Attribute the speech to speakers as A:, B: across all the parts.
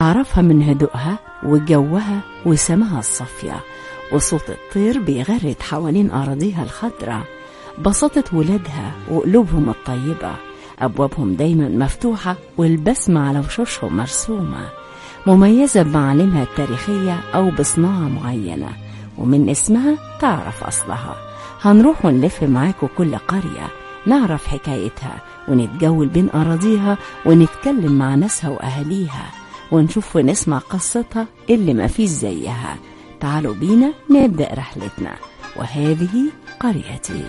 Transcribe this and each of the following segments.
A: أعرفها من هدوءها وجوها وسماها الصافية وصوت الطير بيغرد حوالين أراضيها الخضراء بساطة ولادها وقلوبهم الطيبة أبوابهم دايما مفتوحة والبسمة على وشوشهم مرسومة مميزة بمعالمها التاريخية أو بصناعة معينة ومن اسمها تعرف أصلها هنروح ونلف معاكم كل قرية نعرف حكايتها ونتجول بين أراضيها ونتكلم مع ناسها وأهاليها ونشوف ونسمع قصتها اللي ما فيش زيها تعالوا بينا نبدأ رحلتنا وهذه قريتي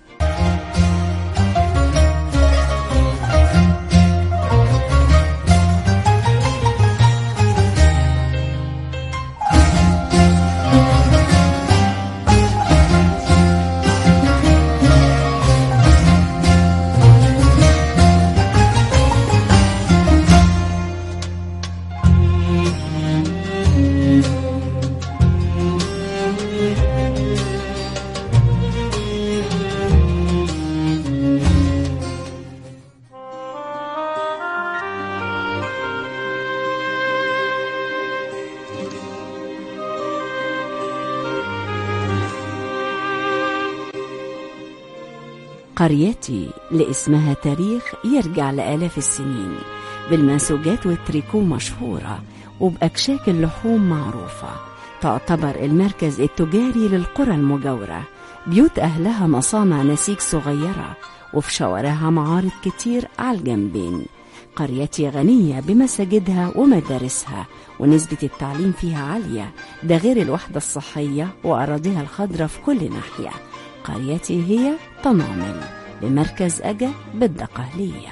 A: قريتي لاسمها تاريخ يرجع لآلاف السنين بالمنسوجات والتريكو مشهورة وبأكشاك اللحوم معروفة تعتبر المركز التجاري للقرى المجاورة بيوت أهلها مصانع نسيج صغيرة وفي شوارعها معارض كتير على الجنبين قريتي غنية بمساجدها ومدارسها ونسبة التعليم فيها عالية ده غير الوحدة الصحية وأراضيها الخضراء في كل ناحية قريتي هي طنامل بمركز أجا بالدقهلية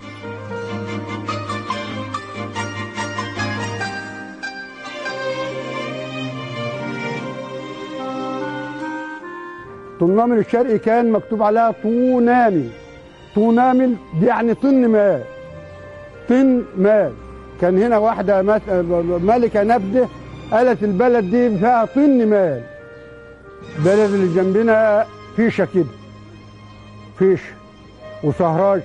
B: طنامل الشرقي كان مكتوب عليها طونامل طونامل دي يعني طن مال طن مال كان هنا واحدة مت- ملكة نبدة قالت البلد دي فيها طن مال البلد اللي جنبنا فيشة كده فيش وسهراج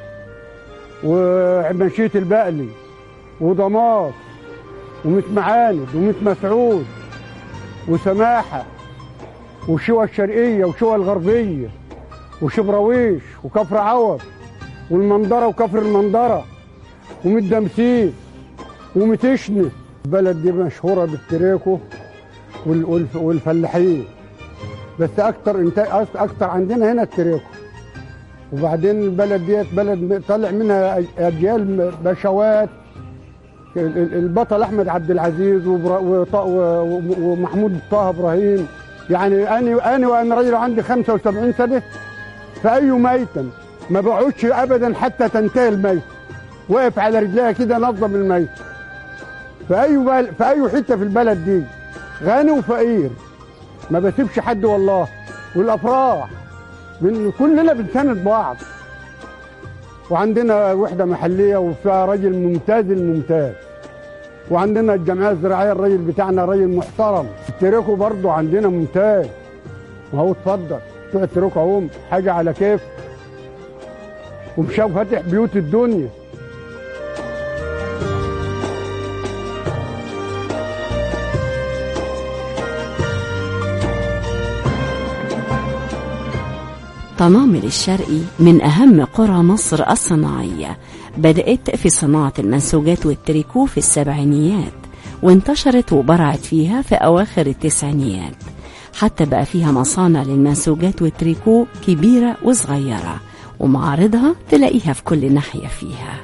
B: ومشية البقلي وضماط ومت معاند ومت مسعود وسماحة وشوى الشرقية وشوى الغربية وشبراويش وكفر عوض والمنظرة وكفر المنظرة ومت دمسيس ومتشنة البلد دي مشهورة بالتريكو وال- والف- والفلاحين بس اكتر انتاج اكتر عندنا هنا التريكو وبعدين البلد ديت بلد طالع منها أج- اجيال بشوات ال- ال- البطل احمد عبد العزيز وبرا- وط- و- و- ومحمود طه ابراهيم يعني انا انا وانا راجل عندي 75 سنه فاي ميتا ما بقعدش ابدا حتى تنتهي الميت واقف على رجليها كده نظم الميت في اي بل... في اي حته في البلد دي غني وفقير ما بسيبش حد والله والافراح بن... كلنا بنساند بعض وعندنا وحده محليه وفيها راجل ممتاز الممتاز وعندنا الجمعيه الزراعيه الراجل بتاعنا راجل محترم التريكو برضه عندنا ممتاز وهو اتفضل بتوع التريكو اهو حاجه على كيف ومشاو فاتح بيوت الدنيا
A: طنامل الشرقي من أهم قرى مصر الصناعية بدأت في صناعة المنسوجات والتريكو في السبعينيات وانتشرت وبرعت فيها في أواخر التسعينيات حتى بقى فيها مصانع للمنسوجات والتريكو كبيرة وصغيرة ومعارضها تلاقيها في كل ناحية فيها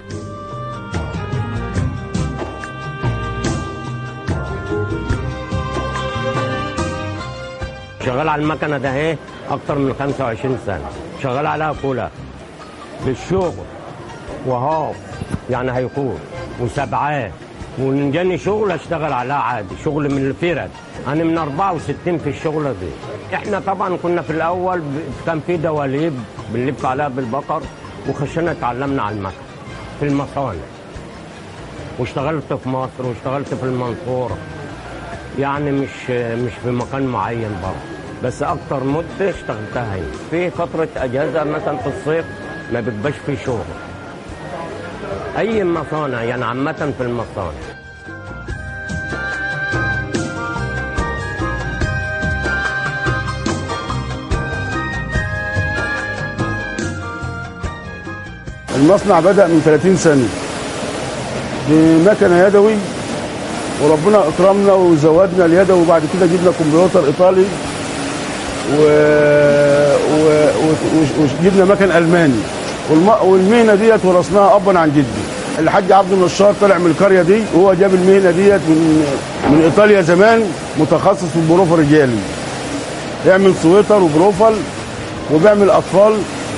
C: شغال على المكنه ده اهي اكتر من 25 سنه شغال عليها كلها بالشغل وهاف يعني هيكون وسبعات ونجاني شغل اشتغل عليها عادي شغل من الفرد انا من 64 في الشغله دي احنا طبعا كنا في الاول ب- كان في دواليب بنلف عليها بالبقر وخشنا اتعلمنا على المكن في المصانع واشتغلت في مصر واشتغلت في المنصوره يعني مش مش في مكان معين برضه بس اكتر مده اشتغلتها هنا في فتره اجازه مثلا في الصيف ما بتبقاش في شغل اي مصانع يعني عامه في المصانع
B: المصنع بدأ من 30 سنة بمكنة يدوي وربنا أكرمنا وزودنا اليدوي وبعد كده جبنا كمبيوتر إيطالي و... و... و... وجبنا مكن ألماني والم... والمهنة ديت ورثناها أبا عن جدي الحاج عبد النشار طلع من القرية دي وهو جاب المهنة ديت من من إيطاليا زمان متخصص في البروفة الرجالي يعمل سويتر وبروفل وبيعمل أطفال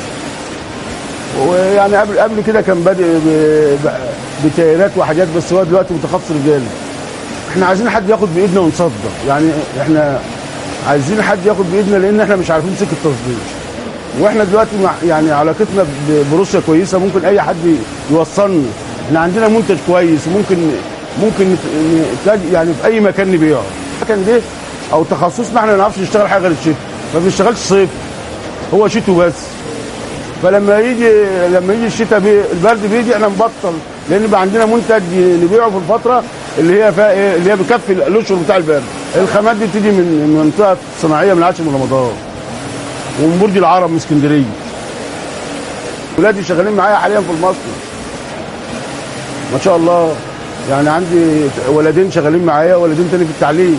B: ويعني قبل قبل كده كان بادئ ب- ب- بتايرات وحاجات بس هو دلوقتي متخصص رجالي احنا عايزين حد ياخد بايدنا ونصدر يعني احنا عايزين حد ياخد بايدنا لان احنا مش عارفين سكه تصدير واحنا دلوقتي مع يعني علاقتنا ب- بروسيا كويسه ممكن اي حد يوصلنا احنا عندنا منتج كويس وممكن ممكن نت- نتلاقي- يعني في اي مكان نبيعه المكن ده او تخصصنا احنا ما نعرفش نشتغل حاجه غير الشتاء ما بنشتغلش صيف هو شتاء بس فلما يجي لما يجي الشتاء بي البرد بيجي احنا نبطل لان بقى عندنا منتج نبيعه في الفتره اللي هي فيها ايه اللي هي بكفي الاشهر بتاع البرد الخامات دي بتيجي من من منطقه صناعيه من عاشر من رمضان ومن برج العرب من اسكندريه ولادي شغالين معايا حاليا في المصنع ما شاء الله يعني عندي ولدين شغالين معايا ولدين تاني في التعليم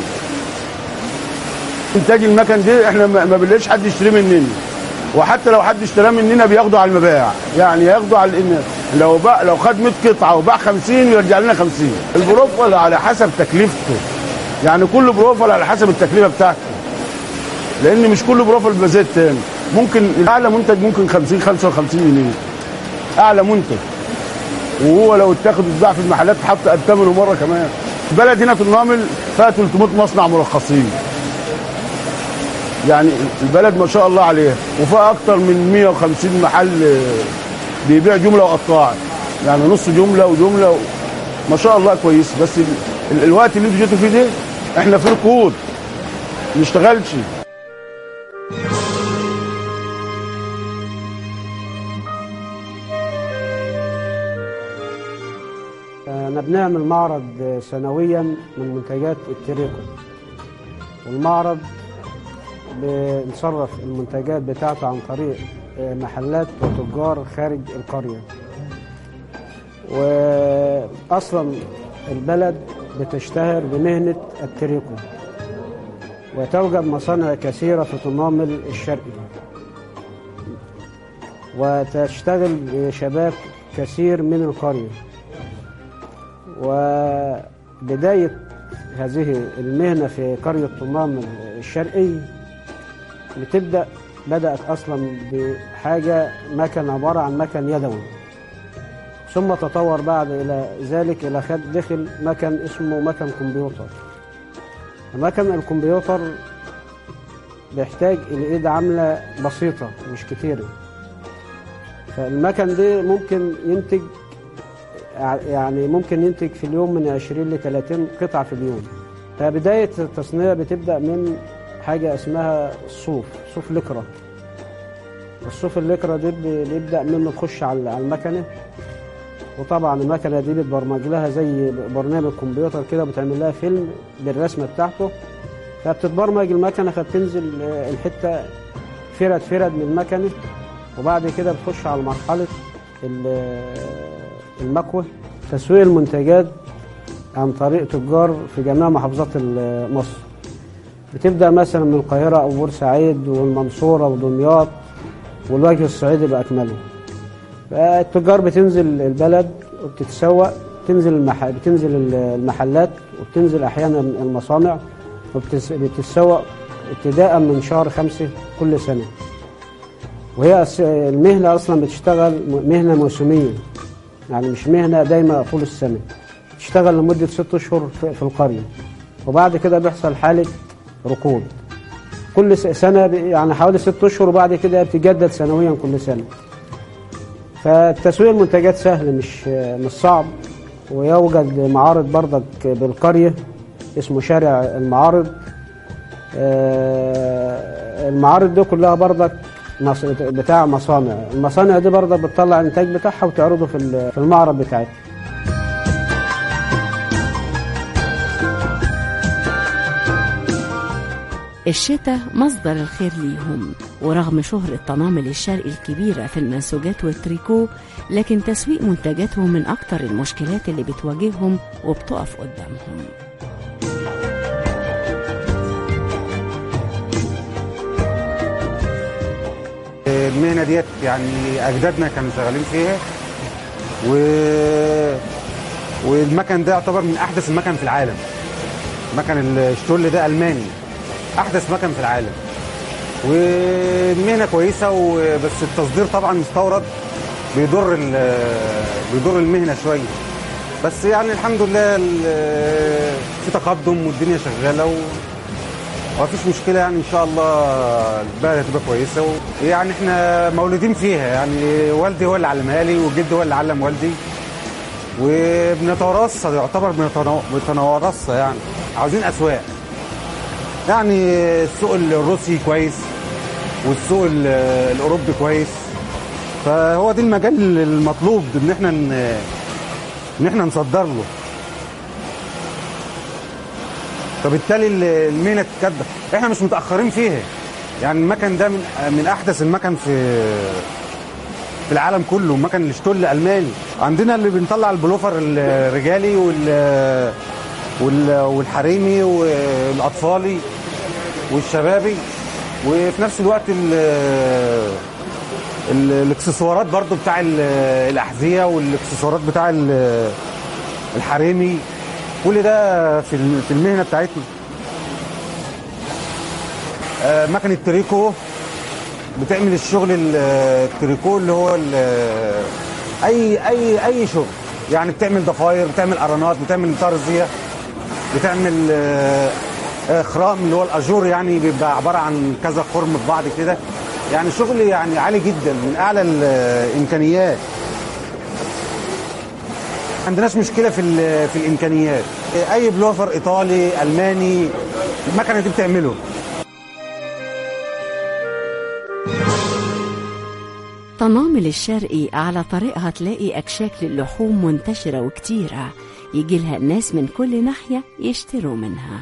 B: انتاج المكن دي احنا ما ما بنلاقيش حد يشتريه مننا وحتى لو حد اشتراه مننا بياخده على المبيع يعني ياخده على ان لو باع لو خد 100 قطعه وباع 50 يرجع لنا 50 البروفل على حسب تكلفته يعني كل بروفل على حسب التكلفه بتاعته لان مش كل بروفل بيبقى زي التاني ممكن اعلى منتج ممكن 50 55 جنيه اعلى منتج وهو لو اتاخد اتباع في المحلات حط قد ثمنه مره كمان البلد هنا في النامل فيها 300 مصنع مرخصين يعني البلد ما شاء الله عليها وفيها اكتر من 150 محل آه، بيبيع جمله وقطاع يعني نص جمله وجمله و... ما شاء الله كويس بس ال... ال... الوقت اللي انتوا جيتوا فيه ده احنا في ركود ما نشتغلش
D: احنا بنعمل معرض سنويا من منتجات التريكو والمعرض بنصرف المنتجات بتاعته عن طريق محلات وتجار خارج القرية وأصلا البلد بتشتهر بمهنة التريكو وتوجد مصانع كثيرة في طنامل الشرقي وتشتغل بشباب كثير من القرية وبداية هذه المهنة في قرية طمام الشرقي بتبدأ بدأت أصلا بحاجة مكن عبارة عن مكن يدوي ثم تطور بعد إلى ذلك إلى خد دخل مكن اسمه مكن كمبيوتر مكن الكمبيوتر بيحتاج إلى إيد عاملة بسيطة مش كتيرة فالمكن ده ممكن ينتج يعني ممكن ينتج في اليوم من 20 ل 30 قطعة في اليوم فبداية التصنيع بتبدأ من حاجة اسمها الصوف صوف لكرة الصوف اللكرة دي بيبدأ منه تخش على على المكنة وطبعا المكنة دي بتبرمج لها زي برنامج كمبيوتر كده بتعمل لها فيلم بالرسمة بتاعته فبتتبرمج المكنة فبتنزل الحتة فرد فرد من المكنة وبعد كده بتخش على مرحلة المكوى تسويق المنتجات عن طريق تجار في جميع محافظات مصر بتبدأ مثلا من القاهرة أو بورسعيد والمنصورة ودمياط والوجه الصعيدي بأكمله فالتجار بتنزل البلد وبتتسوق تنزل المح... بتنزل المحلات وبتنزل أحيانا المصانع وبتتسوق ابتداء من شهر خمسة كل سنة وهي المهنة أصلا بتشتغل مهنة موسمية يعني مش مهنة دايمة طول السنة تشتغل لمدة ست أشهر في القرية وبعد كده بيحصل حالة ركود كل سنة يعني حوالي ست أشهر وبعد كده بتجدد سنويا كل سنة فتسويق المنتجات سهل مش مش صعب ويوجد معارض برضك بالقرية اسمه شارع المعارض المعارض دي كلها برضك بتاع مصانع المصانع دي برضه بتطلع الانتاج بتاعها وتعرضه في في المعرض بتاعتها
A: الشتاء مصدر الخير ليهم ورغم شهرة طنامل الشرق الكبيرة في المنسوجات والتريكو لكن تسويق منتجاتهم من أكتر المشكلات اللي بتواجههم وبتقف قدامهم
E: المهنه ديت يعني اجدادنا كانوا شغالين فيها و والمكن ده يعتبر من احدث المكن في العالم مكن الشتل ده الماني احدث مكن في العالم والمهنه كويسه وبس التصدير طبعا مستورد بيضر ال- بيضر المهنه شويه بس يعني الحمد لله ال- في تقدم والدنيا شغاله و... ومفيش مشكله يعني ان شاء الله البلد هتبقى كويسه و... يعني احنا مولودين فيها يعني والدي هو اللي علمها لي وجدي هو اللي علم والدي وبنتوارثها يعتبر بنتنا- بنتوارثها يعني عاوزين اسواق يعني السوق الروسي كويس والسوق ال- الاوروبي كويس فهو دي المجال المطلوب ان احنا ن- ان احنا نصدر له فبالتالي ال- المهنه تتكدر احنا مش متاخرين فيها يعني المكن ده من من احدث المكن في في العالم كله مكن الشتول الماني عندنا اللي بنطلع البلوفر الرجالي وال وال- والحريمي والاطفالي والشبابي وفي نفس الوقت ال ال- الاكسسوارات برضو بتاع ال- الاحذيه والاكسسوارات بتاع ال- الحريمي كل ده في ال- في المهنه بتاعتنا آه، مكنه تريكو بتعمل الشغل ال- التريكو اللي هو ال- اي اي اي شغل يعني بتعمل ضفاير بتعمل قرنات بتعمل ترزيه بتعمل آه، آه، خرام اللي هو الاجور يعني بيبقى عباره عن كذا خرم في بعض كده يعني شغل يعني عالي جدا من اعلى الامكانيات ما عندناش مشكله في ال- في الامكانيات اي بلوفر ايطالي الماني المكنه دي بتعمله
A: طنامل الشرقي على طريقها تلاقي أكشاك للحوم منتشرة وكتيرة يجي لها الناس من كل ناحية يشتروا منها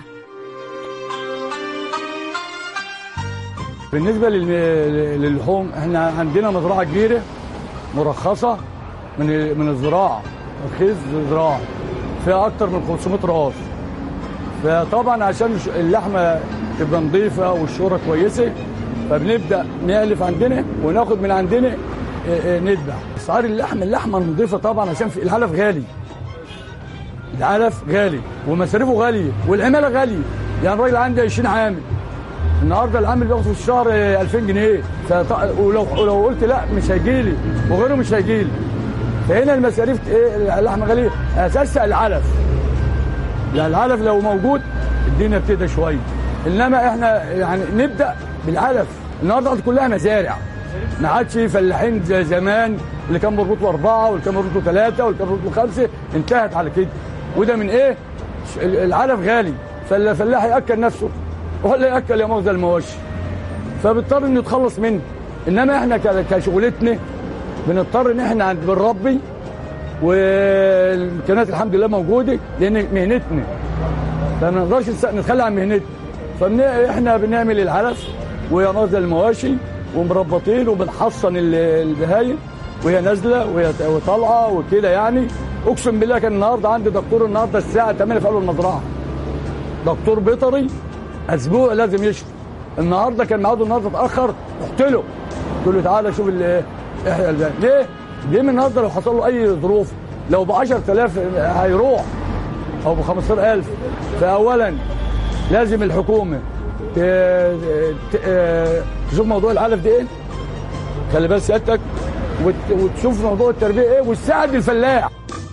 F: بالنسبه للم- للحوم احنا عندنا مزرعه كبيره مرخصه من من الزراعه ترخيص زراعه فيها اكتر من 500 راس فطبعا عشان الش- اللحمه تبقى نظيفه والشوره كويسه فبنبدا نالف عندنا وناخد من عندنا اه، اه، نذبح اسعار اللحم اللحمه النظيفه طبعا عشان في العلف غالي العلف غالي ومصاريفه غاليه والعماله غاليه يعني الراجل عندي 20 عامل النهارده العامل بياخد في الشهر آه، 2000 جنيه فط... ولو ولو قلت لا مش هيجي لي وغيره مش هيجي لي فهنا المصاريف ايه اللحمه غاليه اساسها العلف يعني العلف لو موجود الدنيا بتهدى شويه انما احنا يعني نبدا بالعلف النهارده الأرض كلها مزارع ما عادش فلاحين زي زمان اللي كان مربوط له اربعه واللي كان مربوط له ثلاثه واللي كان مربوط له خمسه انتهت على كده وده من ايه؟ ش- العلف غالي فالفلاح ياكل نفسه ولا ياكل يا مؤاخذه المواشي فبنضطر نتخلص منه انما احنا ك- كشغلتنا بنضطر ان احنا عند بنربي والامكانيات الحمد لله موجوده لان مهنتنا فما نقدرش نس- نتخلى عن مهنتنا فاحنا بنعمل العلف وهي نازله المواشي ومربطين وبنحصن ال- البهايم وهي نازله وهي ت- وطالعه وكده يعني اقسم بالله كان النهارده عندي دكتور النهارده الساعه 8 في اول المزرعه دكتور بيطري اسبوع لازم يشفي النهارده كان ميعاده النهارده اتاخر رحت له قلت له تعالى شوف ال- احنا البهايم. ليه؟ ليه من النهارده لو حصل له اي ظروف لو ب 10000 هيروح او ب 15000 فاولا لازم الحكومه ت- ت- آه، تشوف موضوع العلف ده ايه خلي بال سيادتك وت- وتشوف موضوع التربيه ايه وتساعد الفلاح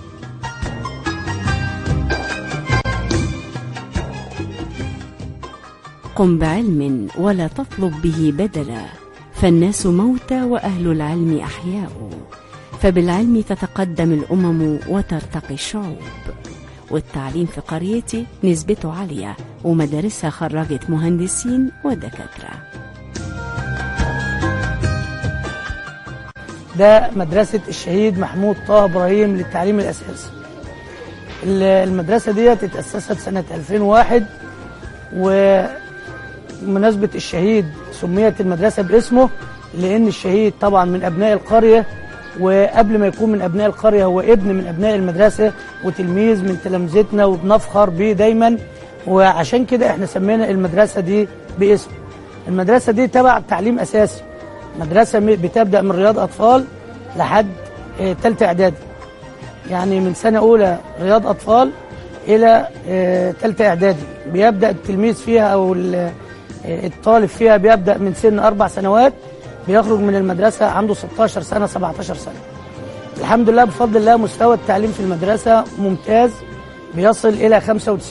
A: قم بعلم ولا تطلب به بدلا فالناس موتى واهل العلم احياء فبالعلم تتقدم الامم وترتقي الشعوب والتعليم في قريتي نسبته عاليه ومدارسها خرجت مهندسين ودكاتره
G: ده مدرسة الشهيد محمود طه إبراهيم للتعليم الأساسي ال- المدرسة دي اتأسست سنة 2001 بمناسبة الشهيد سميت المدرسة باسمه لأن الشهيد طبعا من أبناء القرية وقبل ما يكون من أبناء القرية هو ابن من أبناء المدرسة وتلميذ من تلامذتنا وبنفخر بيه دايما وعشان كده احنا سمينا المدرسة دي باسمه المدرسة دي تبع تعليم أساسي مدرسة م- بتبدأ من رياض أطفال لحد آه، تالتة إعدادي يعني من سنة أولى رياض أطفال إلى آه، تالتة إعدادي بيبدأ التلميذ فيها أو ال- آه، الطالب فيها بيبدأ من سن أربع سنوات بيخرج من المدرسة عنده 16 سنة 17 سنة الحمد لله بفضل الله مستوى التعليم في المدرسة ممتاز بيصل إلى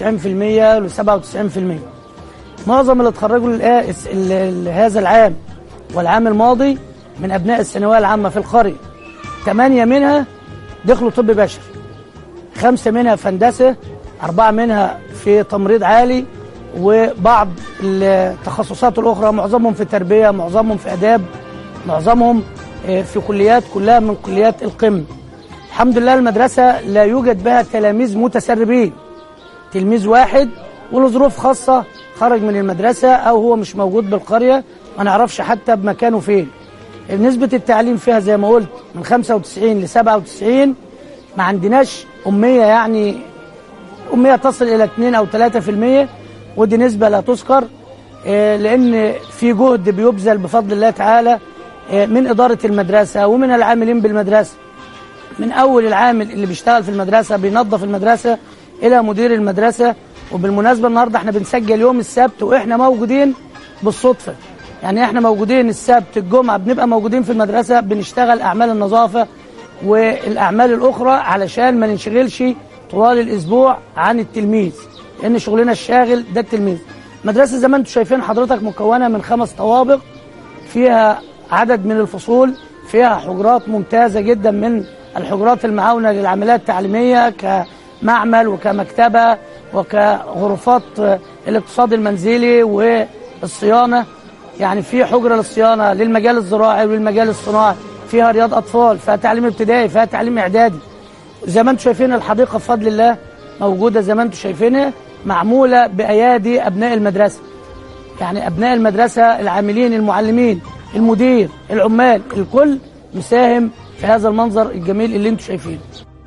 G: 95% ل 97% معظم اللي اتخرجوا الآ- الس- ال- ال- هذا العام والعام الماضي من أبناء الثانوية العامة في القرية ثمانية منها دخلوا طب بشري خمسة منها في هندسة أربعة منها في تمريض عالي وبعض التخصصات الأخرى معظمهم في تربية معظمهم في آداب معظمهم آه، في كليات كلها من كليات القمة الحمد لله المدرسة لا يوجد بها تلاميذ متسربين تلميذ واحد وله ظروف خاصة خرج من المدرسة أو هو مش موجود بالقرية ما نعرفش حتى بمكانه فين نسبة التعليم فيها زي ما قلت من 95 ل 97 ما عندناش أمية يعني أمية تصل إلى 2 أو 3% ودي نسبة لا تذكر آه، لأن في جهد بيبذل بفضل الله تعالى آه، من إدارة المدرسة ومن العاملين بالمدرسة من اول العامل اللي بيشتغل في المدرسه بينظف المدرسه الى مدير المدرسه وبالمناسبه النهارده احنا بنسجل يوم السبت واحنا موجودين بالصدفه يعني احنا موجودين السبت الجمعه بنبقى موجودين في المدرسه بنشتغل اعمال النظافه والاعمال الاخرى علشان ما ننشغلش طوال الاسبوع عن التلميذ لان شغلنا الشاغل ده التلميذ المدرسه زي ما انتم شايفين حضرتك مكونه من خمس طوابق فيها عدد من الفصول فيها حجرات ممتازة جدا من الحجرات المعاونة للعمليات التعليمية كمعمل وكمكتبة وكغرفات آه، الاقتصاد المنزلي والصيانة يعني في حجرة للصيانة للمجال الزراعي وللمجال الصناعي فيها رياض أطفال فيها تعليم ابتدائي فيها تعليم إعدادي زي ما انتم شايفين الحديقة بفضل الله موجودة زي ما انتم شايفينها معمولة بأيادي أبناء المدرسة يعني ابناء المدرسه العاملين المعلمين المدير العمال الكل مساهم في هذا المنظر الجميل اللي انتم شايفينه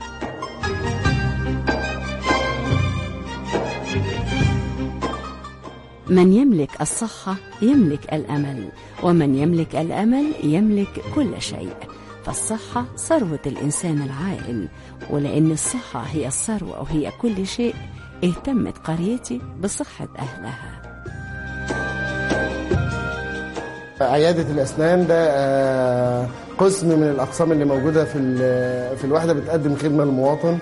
A: من يملك الصحة يملك الأمل ومن يملك الأمل يملك كل شيء فالصحة ثروة الإنسان العاقل ولأن الصحة هي الثروة وهي كل شيء اهتمت قريتي بصحة أهلها
H: عيادة الأسنان ده آه، قسم من الأقسام اللي موجودة في ال- في الوحدة بتقدم خدمة للمواطن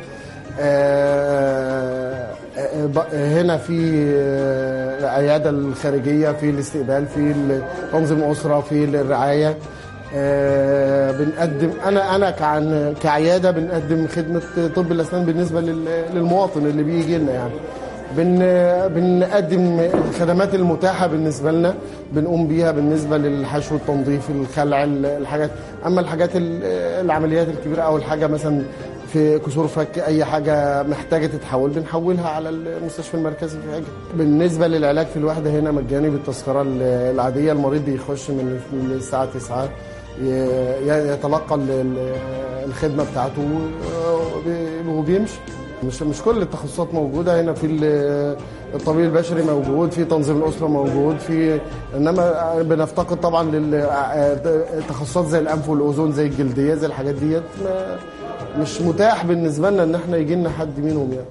H: آه، آه، ب- هنا في آه، العيادة الخارجية في الاستقبال في ال- تنظيم أسرة في الرعاية آه، بنقدم أنا أنا كعن كعيادة بنقدم خدمة طب الأسنان بالنسبة لل- للمواطن اللي بيجي لنا يعني بن بنقدم الخدمات المتاحه بالنسبه لنا بنقوم بيها بالنسبه للحشو التنظيف الخلع الحاجات اما الحاجات ال- العمليات الكبيره او الحاجه مثلا في كسور فك اي حاجه محتاجه تتحول بنحولها على المستشفى المركزي في حاجه بالنسبه للعلاج في الوحده هنا مجاني بالتذكره ال- العاديه المريض بيخش من من الساعه 9 ي- يتلقى ال- ال- الخدمه بتاعته وبي- وبيمشي مش مش كل التخصصات موجوده هنا في ال- الطبيب البشري موجود في تنظيم الاسره موجود في انما بنفتقد طبعا للتخصصات زي الانف والاذن زي الجلديه زي الحاجات ديت ما- مش متاح بالنسبه لنا ان احنا يجي لنا حد منهم يعني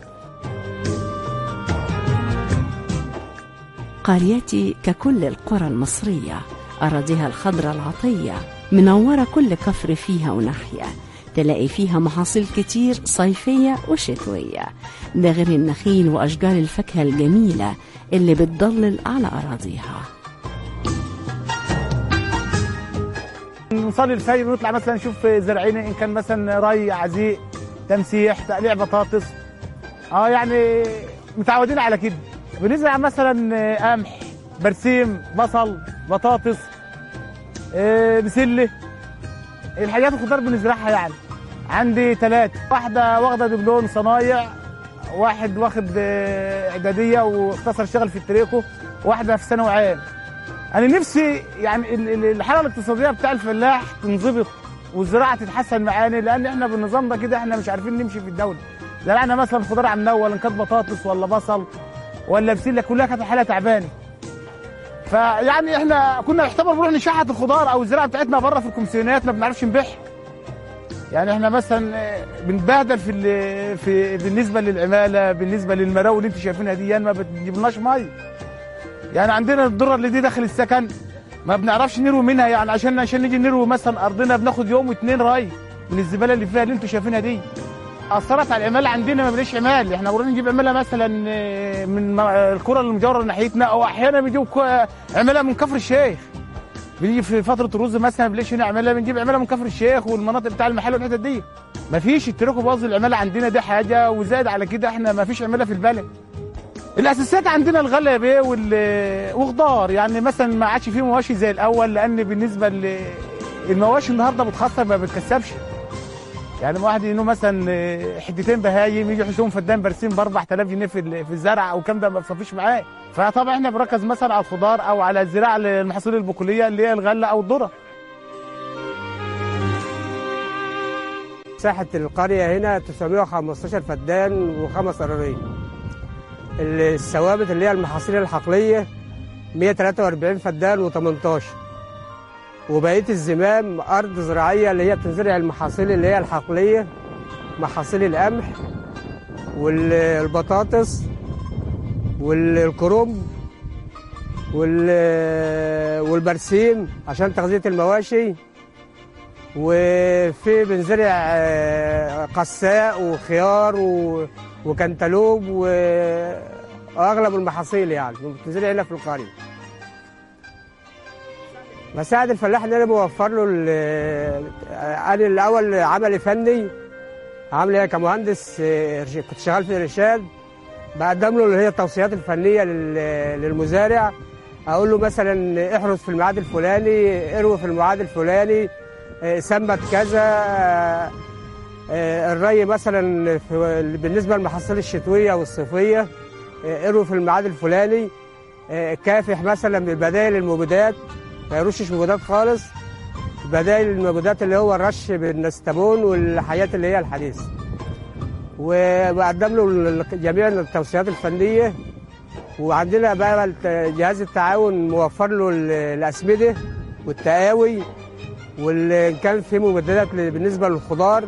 A: قريتي ككل القرى المصرية أراضيها الخضراء العطية منورة كل كفر فيها وناحية تلاقي فيها محاصيل كتير صيفية وشتوية ده غير النخيل وأشجار الفاكهة الجميلة اللي بتضلل على أراضيها
I: نصلي الفجر ونطلع مثلا نشوف زرعين ان كان مثلا ري عزيق تمسيح تقليع بطاطس اه يعني متعودين على كده بنزرع مثلا قمح برسيم بصل بطاطس آه، بسله الحاجات الخضار بنزرعها يعني عندي ثلاثة واحدة واخدة دبلوم صنايع واحد واخد آه، إعدادية واختصر شغل في التريكو واحدة في ثانوي عام انا نفسي يعني ال- ال- الحاله الاقتصاديه بتاع الفلاح تنظبط والزراعه تتحسن معانا لان احنا بالنظام ده كده احنا مش عارفين نمشي في الدوله زرعنا مثلا خضار على منول ان كانت بطاطس ولا بصل ولا بسله كلها كانت الحاله تعبانه فيعني احنا كنا نحتمل نروح نشحت الخضار او الزراعه بتاعتنا بره في الكومسيونات ما بنعرفش نبيعها يعني احنا مثلا آه، بنبهدل في ال- في بالنسبه للعماله بالنسبه للمراوي اللي انتوا شايفينها دي ما بتجيبلناش ميه يعني عندنا الذره اللي دي داخل السكن ما بنعرفش نروي منها يعني عشان عشان نيجي نروي مثلا ارضنا بناخد يوم واتنين ري من الزباله اللي فيها اللي انتوا شايفينها دي اثرت على العماله عندنا ما بلاش عمال احنا بنروح نجيب عماله مثلا آه، من م- القرى المجاوره ناحيتنا او احيانا بنجيب كو- عماله من كفر الشيخ بنيجي في فتره الرز مثلا بلاش هنا عماله بنجيب عماله من كفر الشيخ والمناطق بتاع المحل والحتت دي ما فيش التراكو باظ العماله عندنا دي حاجه وزاد على كده احنا ما فيش عماله في البلد الاساسيات عندنا الغله يا بيه وال- وخضار يعني مثلا ما عادش فيه مواشي زي الاول لان بالنسبه ل المواشي النهارده بتخسر ما بتكسبش يعني واحد انه مثلا حتتين بهايم يجي يحشوهم فدان برسيم ب 4000 جنيه في ال- في الزرع او كام ده ما بتصفيش معاه فطبعا احنا بنركز مثلا على الخضار او على الزراعه المحاصيل البقوليه اللي هي الغله او الذره
J: مساحة القرية هنا 915 فدان وخمس قرارين الثوابت اللي هي المحاصيل الحقلية 143 فدان و18 وبقية الزمام أرض زراعية اللي هي بتزرع المحاصيل اللي هي الحقلية محاصيل القمح والبطاطس والكرنب وال- والبرسيم عشان تغذية المواشي وفي بنزرع آه، قساء وخيار و- وكنتالوب واغلب المحاصيل يعني بتنزرع هنا في القريه بساعد الفلاح ان انا بوفر له ال- انا الاول عملي فني عامل كمهندس آه، إرش- كنت شغال في الارشاد بقدم له اللي هي التوصيات الفنيه لل- للمزارع اقول له مثلا احرث في الميعاد الفلاني اروي في الميعاد الفلاني آه، سمت كذا آه، آه، الري مثلا في بالنسبه للمحاصيل الشتويه والصيفيه آه، اروي في الميعاد الفلاني آه، كافح مثلا بالبدائل المبيدات ما يرشش مبيدات خالص بدائل المبيدات اللي هو الرش بالنستامون والحاجات اللي هي الحديثه وبقدم له ال- جميع التوصيات الفنيه وعندنا بقى الت- جهاز التعاون موفر له ال- الاسمده والتقاوي واللي كان في مبيدات ل- بالنسبه للخضار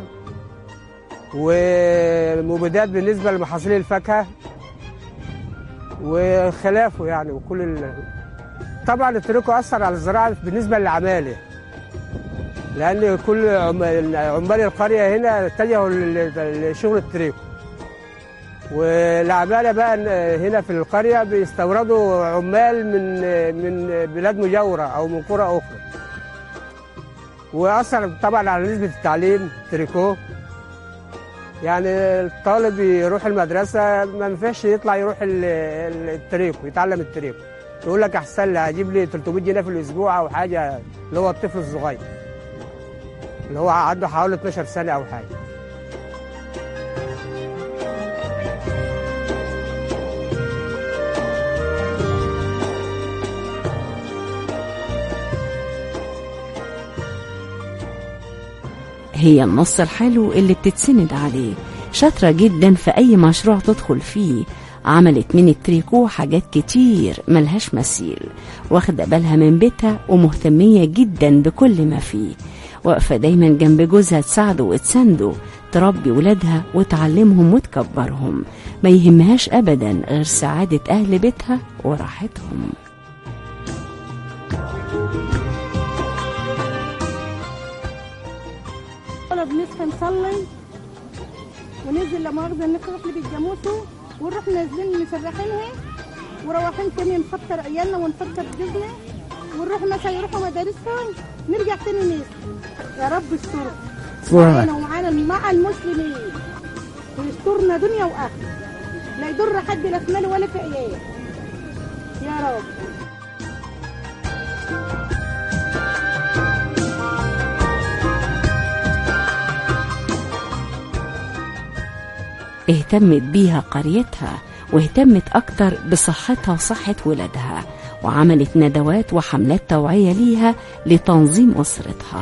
J: ومبيدات بالنسبه لمحاصيل الفاكهه وخلافه يعني وكل ال... طبعا التريكو اثر على الزراعه بالنسبه للعماله لان كل عم- عمال القريه هنا اتجهوا لل- لشغل التريكو والعماله بقى هنا في القريه بيستوردوا عمال من من بلاد مجاوره او من قرى اخرى واثر طبعا على نسبه التعليم تريكو يعني الطالب يروح المدرسه ما ينفعش يطلع يروح ال- ال- التريكو يتعلم التريكو يقول لك احسن لي هجيب لي 300 جنيه في الاسبوع او حاجه اللي هو الطفل الصغير اللي هو عنده حوالي 12 سنه او حاجه
A: هي النص الحلو اللي بتتسند عليه شاطرة جدا في أي مشروع تدخل فيه عملت من التريكو حاجات كتير ملهاش مثيل واخدة بالها من بيتها ومهتمية جدا بكل ما فيه واقفة دايما جنب جوزها تساعده وتسنده تربي ولادها وتعلمهم وتكبرهم ما يهمهاش أبدا غير سعادة أهل بيتها وراحتهم
K: ولا بنصحى نصلي وننزل لمؤاخذة نفرح لي بالجاموسة ونروح نازلين مسرحينها وروحين تاني نفطر عيالنا ونفطر جوزنا ونروح مثلا يروحوا مدارسهم نرجع تاني ننزل يا رب استر معانا ومعانا مع المسلمين ويسترنا دنيا واخره لا يضر حد لا في ماله ولا في عيال يا رب
A: اهتمت بيها قريتها واهتمت أكتر بصحتها وصحة ولادها وعملت ندوات وحملات توعية ليها لتنظيم أسرتها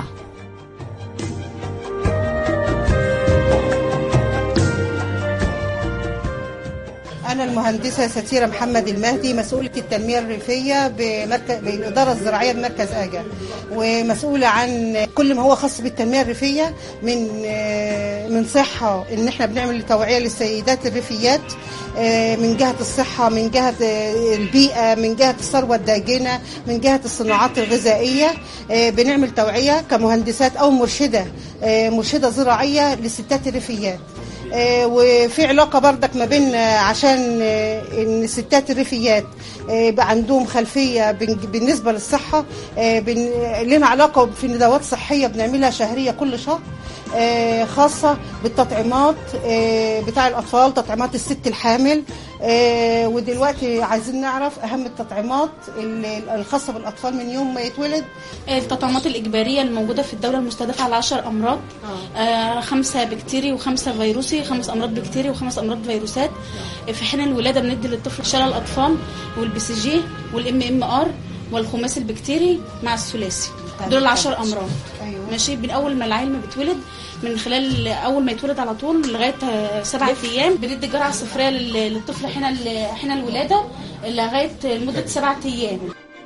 L: أنا المهندسة ستيرة محمد المهدي مسؤولة التنمية الريفية بمركز بالإدارة الزراعية بمركز أجا ومسؤولة عن كل ما هو خاص بالتنمية الريفية من من صحة إن إحنا بنعمل توعية للسيدات الريفيات من جهة الصحة من جهة البيئة من جهة الثروة الداجنة من جهة الصناعات الغذائية بنعمل توعية كمهندسات أو مرشدة مرشدة زراعية للستات الريفيات آه، وفي علاقة بردك ما بين آه، عشان آه، ان الستات الريفيات يبقى عندهم خلفية بن- بالنسبة للصحة بن- لنا علاقة في ندوات صحية بنعملها شهرية كل شهر آه، خاصة بالتطعيمات آه، بتاع الأطفال تطعيمات الست الحامل آه، ودلوقتي عايزين نعرف أهم التطعيمات ال- الخاصة بالأطفال من يوم ما يتولد
M: التطعيمات الإجبارية الموجودة في الدولة المستهدفة على 10 أمراض آه خمسة بكتيري وخمسة فيروسي خمس أمراض بكتيري وخمس أمراض فيروسات في حين الولادة بندي للطفل شلل الأطفال والبي سي جي والام ام ار والخماسي البكتيري مع الثلاثي دول العشر أمراض
L: أيوة.
M: ماشي من أول ما العيل بيتولد من خلال أول ما يتولد على طول لغاية آه، سبعة أيام بندي الجرعة الصفرية لل- للطفل حين ال- حين الولادة لغاية لمدة سبعة أيام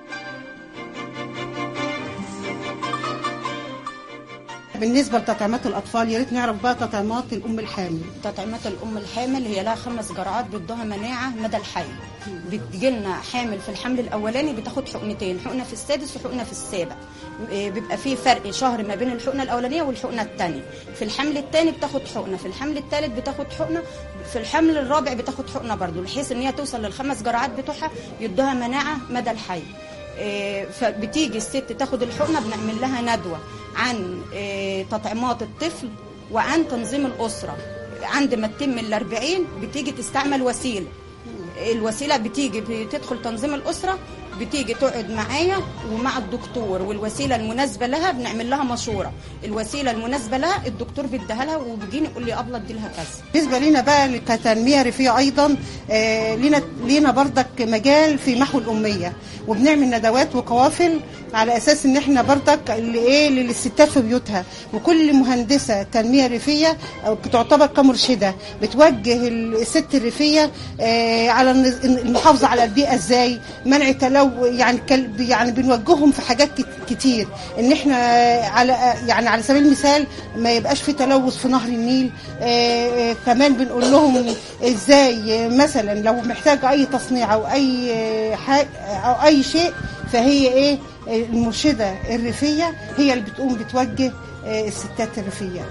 L: بالنسبة لتطعيمات الأطفال يا ريت نعرف بقى تطعيمات الأم الحامل
N: تطعيمات الام الحامل هي لها خمس جرعات بتدوها مناعه مدى الحي بتجيلنا حامل في الحمل الاولاني بتاخد حقنتين حقنه في السادس وحقنه في السابع إيه، بيبقى في فرق شهر ما بين الحقنه الاولانيه والحقنه الثانيه في الحمل الثاني بتاخد حقنه في الحمل الثالث بتاخد حقنه في الحمل الرابع بتاخد حقنه برضو بحيث ان هي توصل للخمس جرعات بتوعها يدوها مناعه مدى الحي إيه، فبتيجي الست تاخد الحقنه بنعمل لها ندوه عن إيه، تطعيمات الطفل وعن تنظيم الاسره عند ما تتم الأربعين بتيجي تستعمل وسيله الوسيله بتيجي بتدخل تنظيم الاسره بتيجي تقعد معايا ومع الدكتور والوسيله المناسبه لها بنعمل لها مشوره الوسيله المناسبه لها الدكتور بيديها لها وبيجيني يقول لي ابله ادي لها كذا
L: بالنسبة لنا بقى كتنمية ريفية أيضا آه، لينا لينا بردك مجال في محو الأمية وبنعمل ندوات وقوافل على أساس إن إحنا بردك اللي إيه للستات في بيوتها وكل مهندسة تنمية ريفية أو تعتبر كمرشدة بتوجه الست الريفية آه، على النز- المحافظة على البيئة إزاي منع تلو يعني كل- يعني بنوجههم في حاجات كت- كتير إن إحنا على يعني على سبيل المثال ما يبقاش في تلوث في نهر النيل آه، آه، كمان بنقول لهم ازاي آه، مثلا لو محتاجه اي تصنيع او اي آه، حاجة او اي شيء فهي ايه آه، المرشده الريفيه هي اللي بتقوم بتوجه آه، الستات الريفيه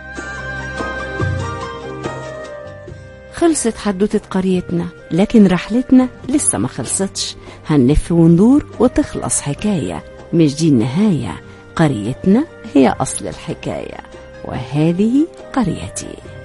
A: خلصت حدوتة قريتنا لكن رحلتنا لسه ما خلصتش هنلف وندور وتخلص حكاية مش دي النهاية قريتنا هي أصل الحكاية وهذه قريتي